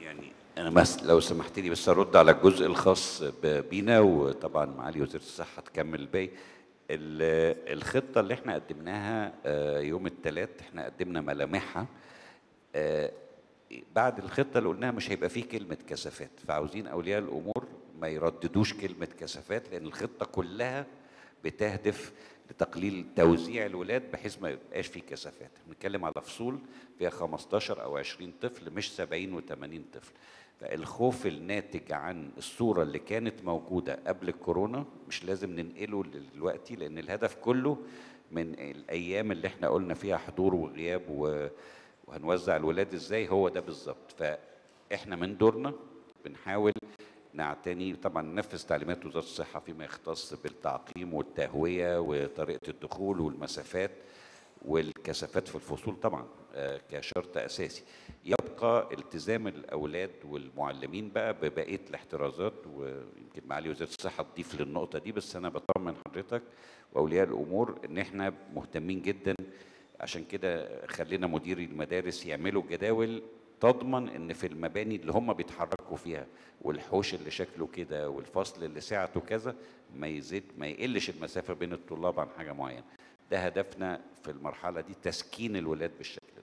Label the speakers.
Speaker 1: يعني انا بس لو سمحت لي بس ارد على الجزء الخاص ب- بينا وطبعا معالي وزير الصحه تكمل الباقي ال- الخطه اللي احنا قدمناها آه، يوم الثلاث احنا قدمنا ملامحها آه، بعد الخطه اللي قلناها مش هيبقى فيه كلمه كثافات فعاوزين اولياء الامور ما يرددوش كلمه كثافات لان الخطه كلها بتهدف لتقليل توزيع الولاد بحيث ما يبقاش فيه كثافات بنتكلم على فصول فيها 15 او 20 طفل مش 70 و80 طفل فالخوف الناتج عن الصوره اللي كانت موجوده قبل الكورونا مش لازم ننقله دلوقتي لان الهدف كله من الايام اللي احنا قلنا فيها حضور وغياب و وهنوزع الولاد ازاي هو ده بالظبط فاحنا من دورنا بنحاول نعتني طبعا ننفذ تعليمات وزاره الصحه فيما يختص بالتعقيم والتهويه وطريقه الدخول والمسافات والكثافات في الفصول طبعا آه، كشرط اساسي يبقى التزام الاولاد والمعلمين بقى ببقيه الاحترازات ويمكن معالي وزيره الصحه تضيف للنقطه دي بس انا بطمن حضرتك واولياء الامور ان احنا مهتمين جدا عشان كده خلينا مديري المدارس يعملوا جداول تضمن ان في المباني اللي هم بيتحركوا فيها والحوش اللي شكله كده والفصل اللي سعته كذا ما يزيد ما يقلش المسافه بين الطلاب عن حاجه معينه ده هدفنا في المرحله دي تسكين الولاد بالشكل